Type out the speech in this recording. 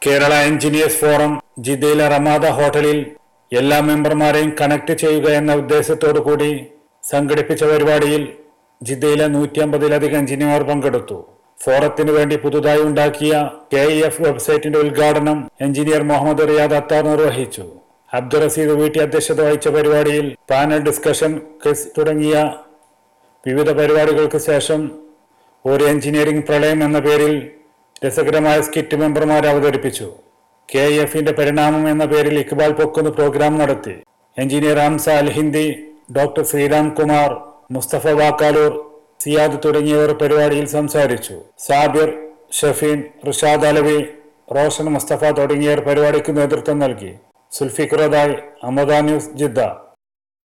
Kerala engineers forum ജിദ്ദയിലെ റമാദ ഹോട്ടലിൽ എല്ലാ മെമ്പർമാരെയും കണക്ട് ചെയ്യുക എന്ന ഉദ്ദേശത്തോടു കൂടി സംഘടിപ്പിച്ച പരിപാടിയിൽ ജിദ്ദയിലെ നൂറ്റി അമ്പതിലധികം എഞ്ചിനീയർമാർ പങ്കെടുത്തു ഫോറത്തിനു വേണ്ടി പുതുതായി ഉണ്ടാക്കിയ കെ ഇ എഫ് വെബ്സൈറ്റിന്റെ ഉദ്ഘാടനം എഞ്ചിനീയർ മുഹമ്മദ് റിയാദ് അത്താർ നിർവഹിച്ചു അബ്ദുൾ റസീദ് വീട്ടി അധ്യക്ഷത വഹിച്ച പരിപാടിയിൽ പാനൽ ഡിസ്കഷൻ ക്വിസ് തുടങ്ങിയ വിവിധ പരിപാടികൾക്ക് ശേഷം ഒരു എഞ്ചിനീയറിംഗ് പ്രളയം എന്ന പേരിൽ രസകരമായ സ്കിറ്റ് മെമ്പർമാർ അവതരിപ്പിച്ചു കെ എഫിന്റെ പരിണാമം എന്ന പേരിൽ ഇക്ബാൽ പൊക്കുന്ന പ്രോഗ്രാം നടത്തി എഞ്ചിനീയർ ഹംസ അൽ ഹിന്ദി ഡോക്ടർ ശ്രീരാം കുമാർ മുസ്തഫ വാക്കാലൂർ സിയാദ് തുടങ്ങിയവർ പരിപാടിയിൽ സംസാരിച്ചു സാബിർ ഷഫീൻ റിഷാദ് അലവി റോഷൻ മുസ്തഫ തുടങ്ങിയവർ പരിപാടിക്ക് നേതൃത്വം നൽകി സുൽഫിഖുറദായ് അമദ ന്യൂസ് ജിദ്ദ